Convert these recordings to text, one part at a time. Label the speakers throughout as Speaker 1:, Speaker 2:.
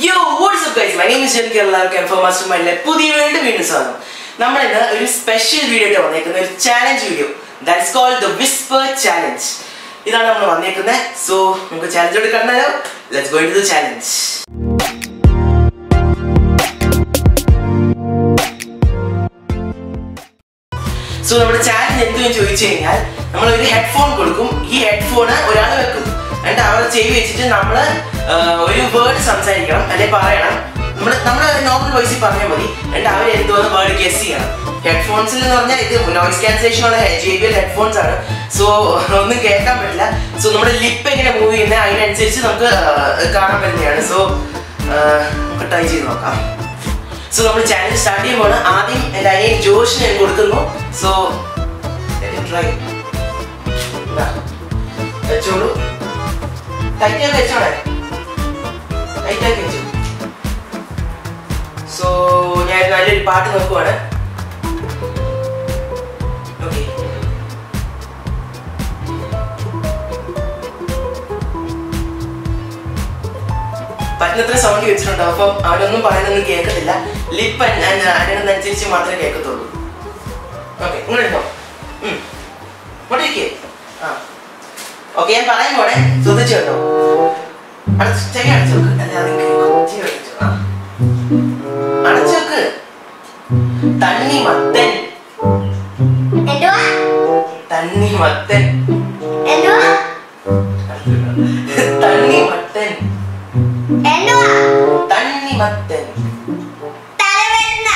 Speaker 1: യോ what's up guys my name is Jenik എല്ലാവർക്കും M four master മൈൻഡിലെ പുതിയ വീണ്ടും വീണ്ടും സ്വാഗതം നമ്മൾ ഇന്ന് ഒരു സ്പെഷ്യൽ വീഡിയോ ആയിട്ട് വന്നേക്കുന്ന ഒരു challenge video that's called the whisper challenge ഇതാണ് നമ്മൾ വന്നേക്കുന്നത് സോ നമുക്ക് ചാലഞ്ചോട് കണ്ടാലോ let's go to the challenge so നമ്മുടെ ചാലഞ്ച് എന്തെന്ന് ചോദിച്ചു കഴിഞ്ഞാൽ നമ്മൾ ഒരു ഹെഡ്ഫോൺ കൊടുക്കും ഈ ഹെഡ്ഫോൺ ഒരാൾ വെക്കും എന്നിട്ട് അവരെ ചെവി വെച്ചിട്ട് നമ്മൾ ഒരു വേർഡ് സംസാരിക്കണം അല്ലെ പറയണം നമ്മൾ നമ്മുടെ നോർമൽ വോയിസിൽ പറഞ്ഞാൽ മതി എന്നിട്ട് അവർ എന്തോന്ന് വേർഡ് ഗസ് ചെയ്യണം ഹെഡ്ഫോൺസിൽ എന്ന് പറഞ്ഞാൽ ഇത് നോയിസ് ക്യാൻസലേഷൻ ഉള്ള ജെ ബി എൽ ഹെഡ്ഫോൺസ് ആണ് സോ ഒന്നും കേൾക്കാൻ പറ്റില്ല സോ നമ്മുടെ ലിപ്പ് എങ്ങനെ മൂവ് ചെയ്യുന്നത് അതിനനുസരിച്ച് നമുക്ക് ആ, കാണാൻ പറ്റുന്നതാണ് സോ നമുക്ക് ട്രൈ ചെയ്ത് നോക്കാം സോ നമ്മൾ ചാനൽ സ്റ്റാർട്ട് ചെയ്യുമ്പോൾ ആദ്യം എൻ്റെ അനിയൻ ജോഷിന് ഞാൻ കൊടുക്കുന്നു സോ ട്രൈ വെച്ചോളൂ ടൈറ്റാക്കി വെച്ചോളെ ടൈറ്റാക്കി വെച്ചു സോ ഞാൻ നല്ലൊരു പാട്ട് നോക്കുവാണ് ഓക്കെ പറ്റുന്നത്ര സൗണ്ട് വെച്ചിട്ടുണ്ട് അപ്പം അവനൊന്നും പറയുന്നൊന്നും കേൾക്കത്തില്ല ലിപ്പ് അതിനനുസരിച്ച് മാത്രമേ കേൾക്കത്തുള്ളൂ ഓക്കെ ഇങ്ങോട്ടോ ഇങ്ങോട്ട് ഇരിക്കേ ആ ഓക്കെ ഞാൻ പറയാൻ പോണേ ശ്രദ്ധിച്ചു കേട്ടോ അടച്ച് ചെവി അടച്ചു വെക്ക് അല്ലാതെ കേൾക്കും. ചെവി അടച്ചു ആ അടച്ചു വെക്ക് തണ്ണി മത്തൻ
Speaker 2: എന്തുവാ
Speaker 1: തണ്ണി മത്തൻ
Speaker 2: എന്തുവാ
Speaker 1: തണ്ണി മത്തൻ
Speaker 2: എന്തുവാ
Speaker 1: തണ്ണി മത്തൻ
Speaker 2: തലവേദന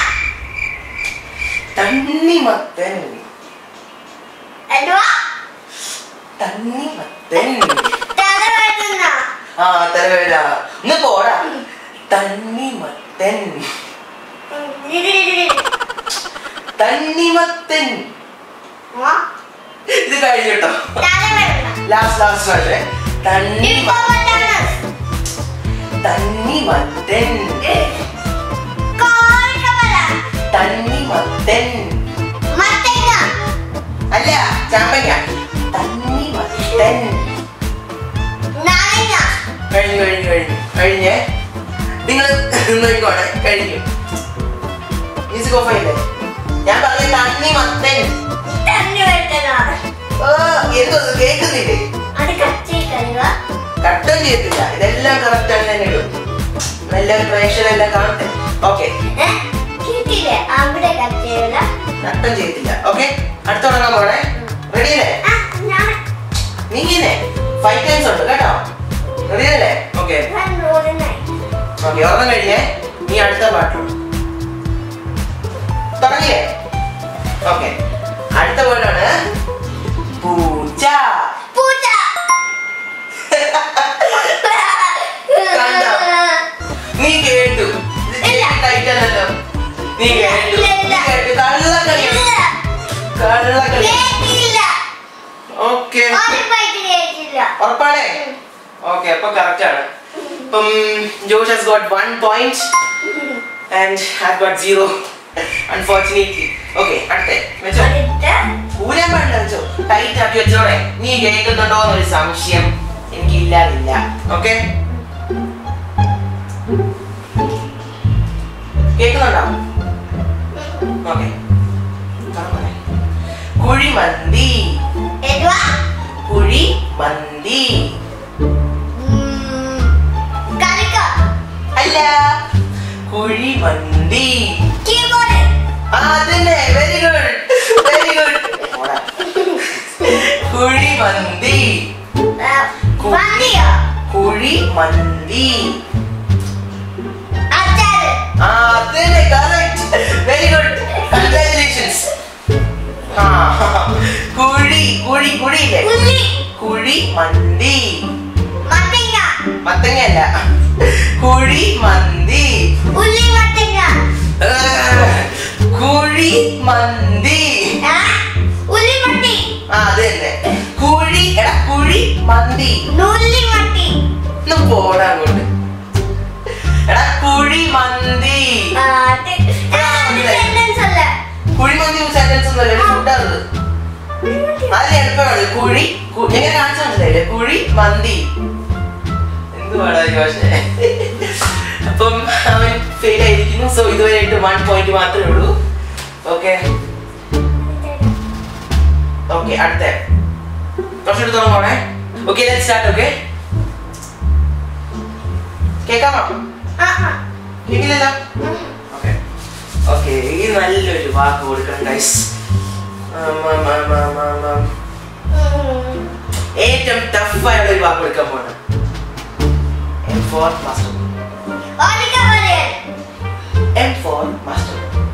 Speaker 1: തണ്ണി മത്തൻ
Speaker 2: എന്തുവാ
Speaker 1: തണ്ണി മത്തൻ
Speaker 2: തലവേദന
Speaker 1: ആ തലവേദന ഒന്ന് പോടാ തണ്ണി മത്തൻ തണ്ണി മത്തൻ ഇത് കഴിഞ്ഞു കേട്ടോ
Speaker 2: തലവേദന
Speaker 1: ലാസ്റ്റ് ലാസ്റ്റ് അല്ലേ തണ്ണി
Speaker 2: ഇപ്പൊ പറ്റാണ്
Speaker 1: തണ്ണി മത്തൻ
Speaker 2: കോഴിക്കവല
Speaker 1: തണ്ണി മത്തൻ
Speaker 2: മത്തങ്ങ
Speaker 1: അല്ല ചാമ്പങ്ങ തണ്ണി മത്തൻ
Speaker 2: നാരങ്ങ
Speaker 1: കഴിഞ്ഞു കഴിഞ്ഞു കഴിഞ്ഞു കഴിഞ്ഞേ നിങ്ങൾ നോക്കിക്കോണെ കഴിഞ്ഞു മ്യൂസിക് ഓഫ് ആയില്ലേ ഞാൻ പറഞ്ഞ തണ്ണി മത്തൻ
Speaker 2: തലവേദന
Speaker 1: ഓ എന്തോ ഇത് കേൾക്കുന്നില്ലേ
Speaker 2: അത് കച്ചി കഴിവ
Speaker 1: കട്ടും ചെയ്യത്തില്ല ഇതെല്ലാം കറക്റ്റ് ആയി തന്നെ ഇടും എല്ലാവരും പ്രേക്ഷകരെല്ലാം കാണട്ടെ ഓക്കെ
Speaker 2: കിട്ടിയില്ലേ അവിടെ കച്ചിയില്ല
Speaker 1: നട്ടം ചെയ്യത്തില്ല ഓക്കെ അടുത്ത തുടങ്ങാൻ പോണേ റെഡി അല്ലേ
Speaker 2: ആ ഞാൻ
Speaker 1: നീ ഇങ്ങനെ ഫൈവ് ടൈംസ് ഉണ്ട് കേട്ടോ റെഡി അല്ലേ ഓക്കെ
Speaker 2: നൂറിനായി
Speaker 1: ഓക്കെ ഓർമ്മ കഴിഞ്ഞേ നീ അടുത്ത പാട്ടു തുടങ്ങിയേ ഓക്കെ അടുത്ത വേർഡാണ് പൂച്ച
Speaker 2: പൂച്ച
Speaker 1: കണ്ടോ? നീ കേട്ടു
Speaker 2: ഇല്ല.
Speaker 1: ടൈറ്റാണല്ലോ നീ കേട്ടു
Speaker 2: ഇല്ല,
Speaker 1: നീ
Speaker 2: ഇല്ല.
Speaker 1: കേട്ടു കള്ളക്കളി
Speaker 2: ഇല്ല
Speaker 1: കള്ളക്കളി
Speaker 2: കേട്ടില്ല
Speaker 1: ഓക്കെ
Speaker 2: ഉറപ്പായിട്ട് കേട്ടില്ല
Speaker 1: ഉറപ്പാണേ ഓക്കെ അപ്പൊ കറക്റ്റ് ആണ് ഇപ്പം Josh has got one point and have got zero unfortunately okay അടുത്ത വെച്ചോ
Speaker 2: അടുത്ത
Speaker 1: ഊരാൻ പാടില്ല വെച്ചോ ടൈറ്റ് ആക്കി വെച്ചോളെ നീ കേൾക്കുന്നുണ്ടോ എന്നൊരു സംശയം എനിക്ക് ഇല്ലാതില്ല ഓക്കെ കേൾക്കുന്നുണ്ടോ ഓക്കെ കുഴിമന്തി
Speaker 2: എന്തുവാ
Speaker 1: കുഴിമന്തി
Speaker 2: ഉം, കറിക്കോ
Speaker 1: അല്ല കുഴിമന്തി
Speaker 2: കീബോർഡ്
Speaker 1: ആ അതന്നെ very good very good kuzhimanthi
Speaker 2: ആ, വണ്ടിയോ
Speaker 1: കുഴിമന്തി
Speaker 2: അച്ചാറ്
Speaker 1: ആ അതന്നെ കറക്റ്റ് വെരി ഗുഡ് കൺഗ്രാറ്റുലേഷൻസ് ആ കുഴി കുഴി കുഴിയില്ലേ
Speaker 2: ഉള്ളി
Speaker 1: കുഴിമന്തി
Speaker 2: മത്തങ്ങ
Speaker 1: മത്തങ്ങയല്ല കുഴിമന്തി
Speaker 2: ഉള്ളി മത്തങ്ങ
Speaker 1: കുഴിമന്തി
Speaker 2: ആ, ഉള്ളി മത്തി
Speaker 1: ആ അത് തന്നെ കുഴി എടാ കുഴി മന്തി
Speaker 2: നുള്ളി മത്തി
Speaker 1: ഒന്ന് പോടാ അങ്ങോട്ട് എടാ കുഴി മന്തി
Speaker 2: ആ, അത് ആ, അത് sentence അല്ല.
Speaker 1: കുഴിമന്തി സെന്റൻസ് ഒന്നുമല്ല ഒരു ഫുഡാണ് അതിൽ എളുപ്പമാണ് കുഴി കു- എങ്ങനെ കാണിച്ചു മനസ്സിലായില്ലേ കുഴി മന്തി എന്തുവാടാ ഈ ഭാഷ അപ്പം അവൻ ഫെയിൽ ആയിരിക്കുന്നു സോ ഇതുവരെയായിട്ട് വൺ പോയിന്റ് മാത്രമേ ഉള്ളൂ ഓക്കെ ഓക്കെ അടുത്ത കുറച്ചുകൂടി തുടങ്ങണേ ഓക്കെ ലെറ്റ് സ്റ്റാർട്ട് ഓക്കെ കേൾക്കാമോ കേൾക്കില്ലല്ലോ ഓക്കെ ഓക്കെ ഈ നല്ലൊരു വാക്ക് കൊടുക്കണം ഗൈസ് ഏറ്റവും ടഫായുള്ള ഒരു വാക്ക് കൊടുക്കാൻ പോകണം M for master M for master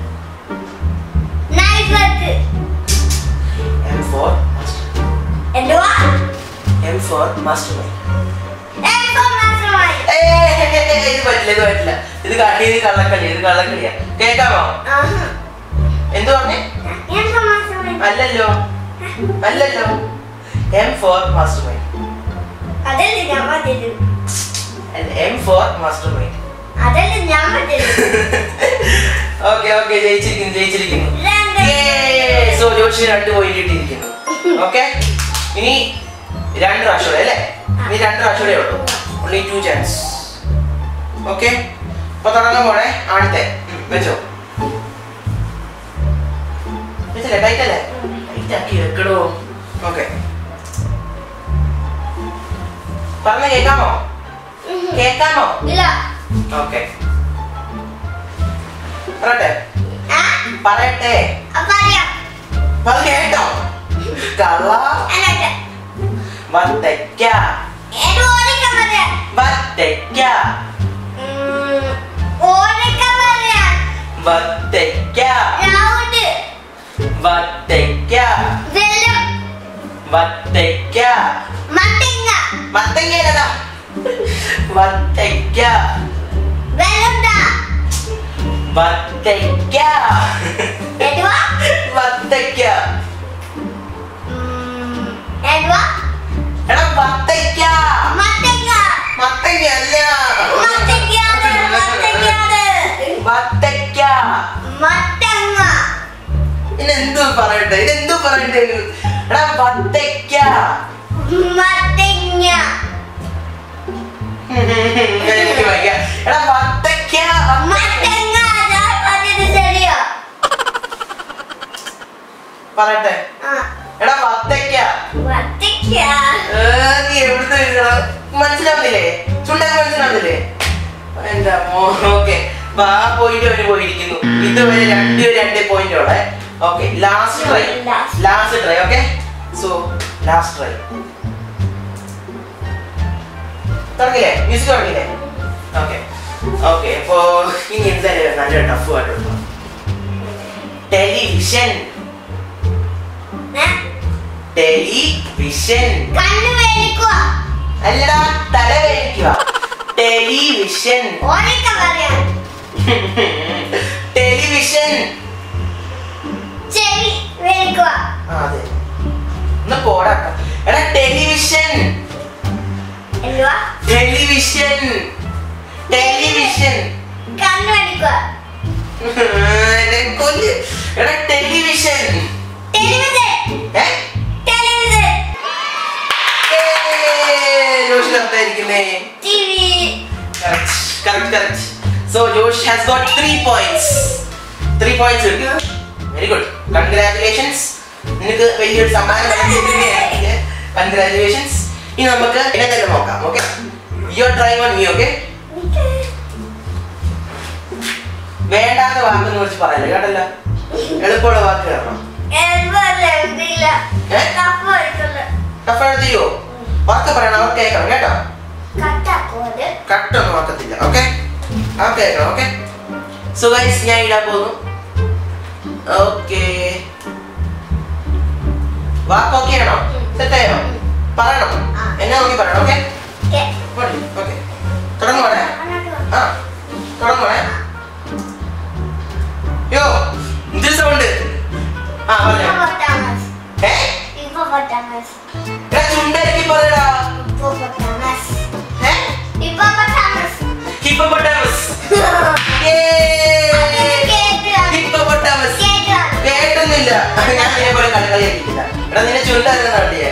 Speaker 1: M for master
Speaker 2: എന്തുവാ
Speaker 1: എം ഫോർ മാസ്റ്റർ
Speaker 2: എം മാത്രമായി
Speaker 1: ഇത് പറ്റില്ല ഇത് പറ്റില്ല ഇത് കളി ഇത് കള്ളക്കളി ഇത് കള്ളക്കളിയാ കേൾക്കാമോ
Speaker 2: ആഹാ.
Speaker 1: എന്തു പറഞ്ഞേ
Speaker 2: എം മാത്രമായി
Speaker 1: അല്ലല്ലോ അല്ലല്ലോ എം ഫോർ മാസ്റ്റർ മൈൻഡ്
Speaker 2: അതല്ലേ ഞാൻ പറഞ്ഞത്
Speaker 1: എം ഫോർ മാസ്റ്റർ മൈൻഡ്
Speaker 2: അതല്ലേ ഞാൻ പറഞ്ഞത്
Speaker 1: ഓക്കെ ഓക്കെ ജയിച്ചിരിക്കുന്നു ജയിച്ചിരിക്കുന്നു
Speaker 2: രണ്ട്
Speaker 1: സോ ജോഷി രണ്ട് പോയിന്റ് ഇട്ടിരിക്കുന്നു ഓക്കെ ഇനി രണ്ട് പ്രാവശ്യം അല്ലേ ഇനി രണ്ട് പ്രാവശ്യമേ ഉള്ളൂ ഓൺലി ടു ചാൻസ് ഓക്കെ അപ്പൊ തുടങ്ങാൻ പോണേ ആദ്യത്തെ ഉം, വെച്ചോ വെച്ചല്ലേ ടൈറ്റ് അല്ലേ ടൈറ്റ് ആക്കി വെക്കടോ ഓക്കെ പറഞ്ഞ കേൾക്കാമോ കേൾക്കാമോ
Speaker 2: ഇല്ല
Speaker 1: ഓക്കെ പറയട്ടെ
Speaker 2: ആ
Speaker 1: പറയട്ടെ
Speaker 2: അപ്പൊ അറിയാം
Speaker 1: അത് കേട്ടോ കള്ള
Speaker 2: എന്നിട്ട്
Speaker 1: വത്തയ്ക്ക
Speaker 2: ഏത് ഓടിക്കാൻ പറയാം
Speaker 1: വത്തയ്ക്ക
Speaker 2: ഉം, ഓടിക്കാൻ പറയാം
Speaker 1: വത്തയ്ക്ക
Speaker 2: റൗണ്ട്
Speaker 1: വത്തയ്ക്ക
Speaker 2: വെള്ളം
Speaker 1: വത്തയ്ക്ക
Speaker 2: മത്തങ്ങ
Speaker 1: മത്തങ്ങേലതാ വത്തയ്ക്ക
Speaker 2: വെള്ളണ്ട
Speaker 1: വത്തയ്ക്ക
Speaker 2: എന്തുവാ
Speaker 1: വത്തയ്ക്ക
Speaker 2: ഉം, എന്തുവാ
Speaker 1: എടാ വത്തയ്ക്ക
Speaker 2: മത്തങ്ങ
Speaker 1: മത്തങ്ങ അല്ല
Speaker 2: മത്തങ്ങയാണ് മത്തങ്ങയാണ്
Speaker 1: വത്തയ്ക്ക
Speaker 2: മത്തങ്ങ
Speaker 1: ഇതെന്തു പറയട്ടെ ഇതെന്തു പറയട്ടെ എടാ വത്തയ്ക്ക
Speaker 2: മത്തങ്ങ
Speaker 1: എനിക്ക് വയ്യ. എടാ വത്തയ്ക്ക
Speaker 2: മത്തങ്ങ ഞാൻ പറഞ്ഞത് ശരിയോ
Speaker 1: പറയട്ടെ
Speaker 2: ആ
Speaker 1: എടാ വത്തയ്ക്ക
Speaker 2: മത്തങ്ങ
Speaker 1: ഏ, നീ എവിടുന്ന് വരുന്നടാ? മനസ്സിലാവുന്നില്ലേ ചുണ്ടൊക്കെ മനസ്സിലാവുന്നില്ലേ എന്റെ ഓക്കെ ആ പോയിന്റ് അവന് പോയിരിക്കുന്നു ഇതുവരെ രണ്ട് രണ്ട് പോയിന്റ് ഉള്ളേ okay last try
Speaker 2: Last.
Speaker 1: Last try okay so last try തുടങ്ങില്ലേ മ്യൂസിക് തുടങ്ങില്ലേ ഓക്കെ ഓക്കെ അപ്പോ ഇനി എന്തായാലും നല്ല ടഫ് ആയിട്ട് ടെലിവിഷൻ
Speaker 2: ഏ?
Speaker 1: ടെലിവിഷൻ
Speaker 2: കണ്ണ് വേണിക്കുക
Speaker 1: അല്ലടാ തലവേദനിക്കുക ടെലിവിഷൻ
Speaker 2: ഓടിക്കാൻ പറയാം
Speaker 1: ടെലിവിഷൻ
Speaker 2: ചെവി വേണിക്കുക
Speaker 1: ആ, അതെ ഒന്ന് പോടാക്ക എടാ ടെലിവിഷൻ
Speaker 2: എന്തുവാ
Speaker 1: ടെലിവിഷൻ ടെലിവിഷൻ
Speaker 2: കണ്ണ് വേണിക്കുക
Speaker 1: എന്നെ കൊല്ല്. എടാ ടെലിവിഷൻ
Speaker 2: ടെലിവിഷൻ
Speaker 1: ഏ?
Speaker 2: ടെലിവിഷൻ
Speaker 1: ഏയ്, ജോഷ് കറക്റ്റായിരിക്കുന്നേ
Speaker 2: T V
Speaker 1: Correct, correct, correct. So Josh has got three points. Three points എടുക്കുക. Very good. Congratulations. നിനക്ക് വലിയൊരു സമ്മാനം കൺഗ്രാറ്റുലേഷൻസ് ഇനി നമുക്ക് എന്നെ തന്നെ നോക്കാം okay your try on me okay വേണ്ടാത്ത വാക്കെന്ന് കുറിച്ച് പറയല്ലേ കേട്ടല്ല എളുപ്പമുള്ള വാക്ക് കേൾക്കണം
Speaker 2: എന്തുവല്ല എന്തില്ല
Speaker 1: ഏ?
Speaker 2: കപ്പ് എടുക്കുന്നത്
Speaker 1: ടഫ് എഴുതിയോ വാക്ക് പറയണം അവർ കേൾക്കണം കേട്ടോ
Speaker 2: കട്ടാക്കോത്
Speaker 1: കട്ടൊന്നും നോക്കത്തില്ല okay okay okay so guys ഞാൻ ഇടാൻ പോകുന്നു ഓക്കെ വാക്ക് ഓക്കെ ആണോ സെറ്റ് ആയോ പറയണം
Speaker 2: ആ.
Speaker 1: എന്നെ നോക്കി പറയണം ഓക്കെ
Speaker 2: ഓക്കെ
Speaker 1: ഓക്കെ തുടങ്ങുവാണേ ആ തുടങ്ങുവാണേ യോ എന്തൊരു സൗണ്ട് ആ പറഞ്ഞോ
Speaker 2: Hippopotamus.
Speaker 1: ഏ
Speaker 2: Hippopotamus.
Speaker 1: എടാ ചുണ്ടരക്കി പറയടാ
Speaker 2: Hippopotamus.
Speaker 1: ഏ
Speaker 2: Hippopotamus.
Speaker 1: ഹിപ്പോപ്പൊട്ടാമസ്
Speaker 2: അതിന് കേട്ടില്ല.
Speaker 1: ഹിപ്പോപ്പൊട്ടാമസ്
Speaker 2: കേട്ടില്ല.
Speaker 1: കേട്ടൊന്നുമില്ല ഞാൻ നിന്നെ പോലെ കളികളിയാക്കിയില്ല എടാ നിന്നെ ചുണ്ടായിരുന്നു നാട്ടിയെ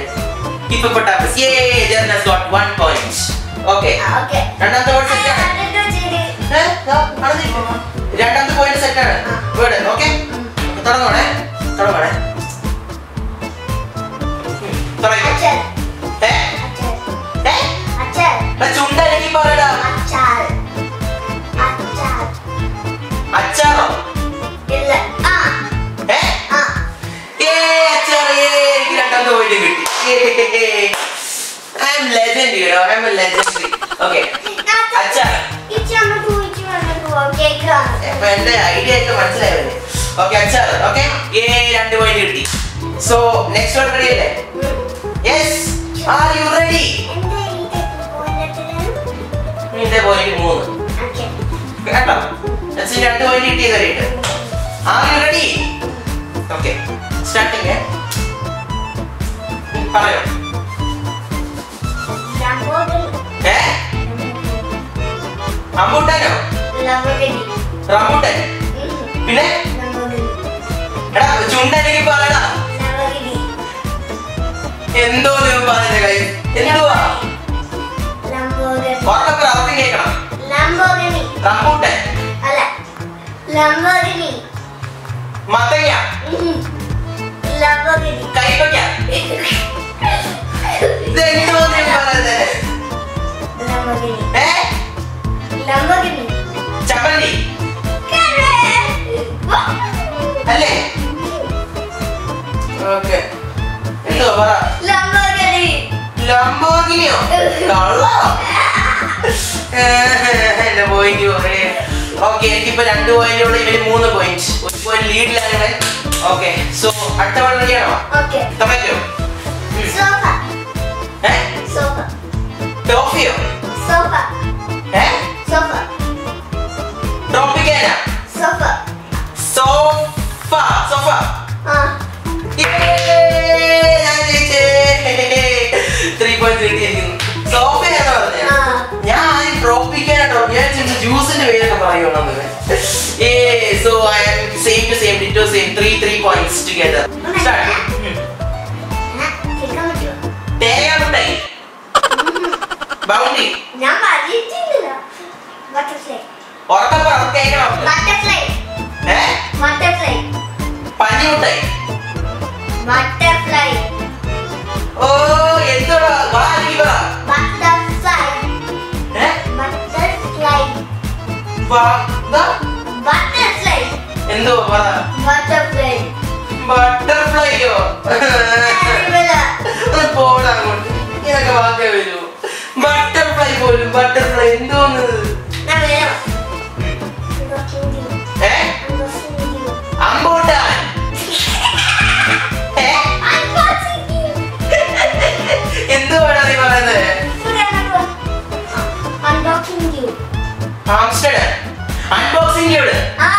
Speaker 1: ഹിപ്പോപ്പൊട്ടാമസ് യേ ജെർണസ് ഗോട്ട് 1 പോയിന്റ് ഓക്കേ
Speaker 2: ആ, okay.
Speaker 1: രണ്ടാമത്തെ വേർഡ്
Speaker 2: ആ,
Speaker 1: സെറ്റ് ആണ്
Speaker 2: അതിന്റെ ചിരി.
Speaker 1: സെറ്റാണ് വേർഡ് ഓക്കെ തുടങ്ങണേ തുടങ്ങണേ തുടങ്ങി
Speaker 2: അച്ഛൻ
Speaker 1: ഏ
Speaker 2: അച്ഛൻ
Speaker 1: ഏ
Speaker 2: അച്ഛൻ
Speaker 1: എടാ, ചുണ്ടനക്കി പറയടാ
Speaker 2: അച്ചാർ അച്ചാർ
Speaker 1: അച്ചാറോ
Speaker 2: ഇല്ല ആ
Speaker 1: ഏ
Speaker 2: ആ
Speaker 1: ഏ അച്ചാർ ഏ എനിക്ക് രണ്ടാമത്തെ പോയിന്റ് കിട്ടി I am legend you know I am a legendary okay അച്ചാർ
Speaker 2: ഇച്ചി അമ്മ ചോദിച്ചു വന്നിട്ട് കേക്കാണ്
Speaker 1: അപ്പൊ എന്റെ ഐഡിയ ഒക്കെ മനസ്സിലായല്ലേ ഓക്കെ അച്ചാർ ഓക്കെ ഏ രണ്ട് പോയിന്റ് കിട്ടി സോ നെക്സ്റ്റ് വൺ റെഡി അല്ലേ യെസ് ആർ യു റെഡി
Speaker 2: എന്താ ഈ പോയിന്റത്തില്
Speaker 1: നിന്റെ പോയിന്റ് മൂന്ന്
Speaker 2: ഓക്കേ
Speaker 1: കേട്ടോ എസ് രണ്ട് പോയിന്റ് കിട്ടിയത് വരെയുണ്ട് are you ready okay starting പറയോ
Speaker 2: ലംബോർഗിനി
Speaker 1: ഏ അമ്പൂട്ടാനോ
Speaker 2: ലംബോർഗിനി
Speaker 1: റംബൂട്ടാൻ പിന്നെ
Speaker 2: ലംബോർഗിനി
Speaker 1: എടാ ചുണ്ടെനിക്ക് പറയടാ
Speaker 2: ലംബോർഗിനി
Speaker 1: എന്തോ നീ പറയുന്ന കാര്യം എന്തുവാ
Speaker 2: ലംബോർഗിനി
Speaker 1: ഉറക്കം പ്രാർത്ഥന കേൾക്കണം
Speaker 2: ലംബോർഗിനി
Speaker 1: റംബൂട്ടാൻ
Speaker 2: അല്ല ലംബോർഗിനി
Speaker 1: മത്തങ്ങ
Speaker 2: ലംബോർഗിനി
Speaker 1: കൈപ്പയ്ക്ക ഇതെന്തോ നീ പറയുന്നത്
Speaker 2: ലംബോർഗിനി
Speaker 1: ഏ
Speaker 2: ലംബോർഗിനി
Speaker 1: ചമ്മന്തി അല്ലേ ഓക്കെ എന്തോ പറ
Speaker 2: ലംബോർഗിനി
Speaker 1: ലംബോർഗിനിയോ കള്ളോ എന്റെ പോയിന്റ് പറയേ ഓക്കെ എനിക്കിപ്പോ രണ്ട് പോയിന്റുള്ള ഇവര് മൂന്ന് പോയിന്റ് ഒരു പോയിന്റ് ലീഡിലാണ് ഇവൻ ഓക്കെ സോ അടുത്ത വൺ റെഡിയാണോ
Speaker 2: ഓക്കെ
Speaker 1: ടൊമാറ്റോ
Speaker 2: സോഫ
Speaker 1: ഏ
Speaker 2: സോഫ
Speaker 1: ടോഫിയോ
Speaker 2: സോഫ
Speaker 1: ഏ
Speaker 2: sofa
Speaker 1: Tropicana
Speaker 2: sofa
Speaker 1: sofa sofa
Speaker 2: ആ
Speaker 1: ത്രീ പോയിന്റ് കിട്ടിയിരിക്കുന്നു സോഫയാന്ന് പറഞ്ഞ
Speaker 2: ആ.
Speaker 1: ഞാൻ ആദ്യം ട്രോപ്പിക്കാനാട്ടോ ഞാൻ ജ്യൂസിന്റെ പേരൊക്കെ പറയുമെന്നത് ഏ so I am same to same ditto same three three points together start
Speaker 2: ആ, കേൾക്കാൻ പറ്റുമോ
Speaker 1: തേങ്ങ മുട്ടായി ബൗണ്ടി
Speaker 2: ഞാൻ പറഞ്ഞിട്ടില്ല ബട്ടർഫ്ലൈ
Speaker 1: ഉറക്കം പറ കേൾക്കണം
Speaker 2: ബട്ടർഫ്ലൈ
Speaker 1: ഏ
Speaker 2: ബട്ടർഫ്ലൈ
Speaker 1: പഞ്ഞി മുട്ടായി
Speaker 2: ബട്ടർഫ്ലൈ
Speaker 1: ഓ എന്തോടാ വാ നീ പറ
Speaker 2: ബട്ടർഫ്ലൈ
Speaker 1: ഏ
Speaker 2: ബട്ടർഫ്ലൈ
Speaker 1: വാ ദാ.
Speaker 2: ബട്ടർഫ്ലൈ
Speaker 1: എന്തോ പറ
Speaker 2: ബട്ടർഫ്ലൈ
Speaker 1: ബട്ടർഫ്ലൈയോ ഒന്ന് പോടാ അങ്ങോട്ട് ഇതൊക്കെ വാക്കേ വരൂ ബട്ടർഫ്ലൈ പോലും ബട്ടർഫ്ലൈ എന്തോന്ന്
Speaker 2: ഞാൻ വേണം
Speaker 1: ഏ അമ്പൂട്ടാൻ ഏ എന്തുവാടാ നീ പറയുന്നത്
Speaker 2: Unboxing you.
Speaker 1: Amsterdam unboxing dude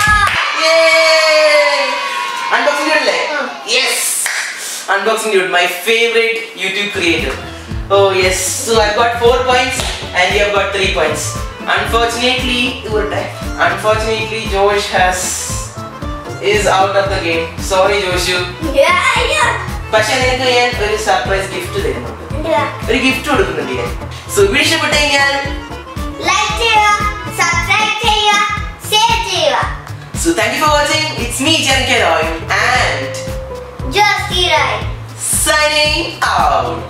Speaker 1: unboxing dude അല്ലേ
Speaker 2: ഉം.
Speaker 1: Yes unboxing dude my favourite YouTube creator oh yes so I got four points and you have got three points unfortunately ഇവരുടെ unfortunately Josh has is out of the game sorry Josh
Speaker 2: Yeah, yeah.
Speaker 1: പക്ഷെ നിനക്ക് ഞാൻ ഒരു surprise gift തരുന്നുണ്ട്
Speaker 2: എന്തുവാ?
Speaker 1: ഒരു gift കൊടുക്കുന്നുണ്ട് ഞാൻ സോ വീഴ്ചപ്പെട്ട് കഴിഞ്ഞാൽ
Speaker 2: Like ചെയ്യുക, subscribe ചെയ്യുക, share ചെയ്യുക.
Speaker 1: So thank you for watching. It's me, Jan Keroy, and
Speaker 2: Just Kirai.
Speaker 1: signing out.